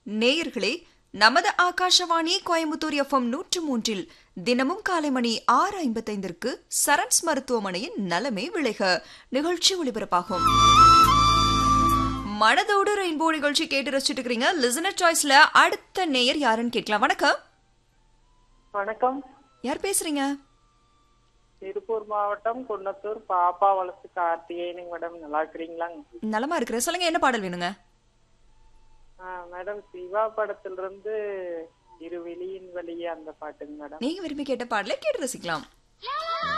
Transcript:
நேயர்களே நமது ஆகாஷவாணி கோயம்புத்தூர் எஃப்எம் நூற்று மூன்றில் தினமும் காலை மணி ஆறு ஐம்பத்தைந்திற்கு சரண்ஸ் மருத்துவமனையின் நலமே விளைக நிகழ்ச்சி ஒளிபரப்பாகும் மனதோடு ரெயின்போ நிகழ்ச்சி கேட்டு ரசிச்சுட்டு இருக்கிறீங்க லிசனர் சாய்ஸ்ல அடுத்த நேயர் யாருன்னு கேட்கலாம் வணக்கம் வணக்கம் யார் பேசுறீங்க திருப்பூர் மாவட்டம் குன்னத்தூர் பாப்பா வளர்த்து கார்த்திகேயனுங்க மேடம் நல்லா இருக்கிறீங்களாங்க நலமா இருக்கிறேன் சொல்லுங்க என்ன பாடல் வேணுங்க ஆ, மேடம் சிவா படத்துல இருந்து இரு வெளியின் வழியே அந்த பாட்டுங்க மேடம் நீங்க விரும்பி கேட்ட பாடலை கேட்டு ரசிக்கலாம் லா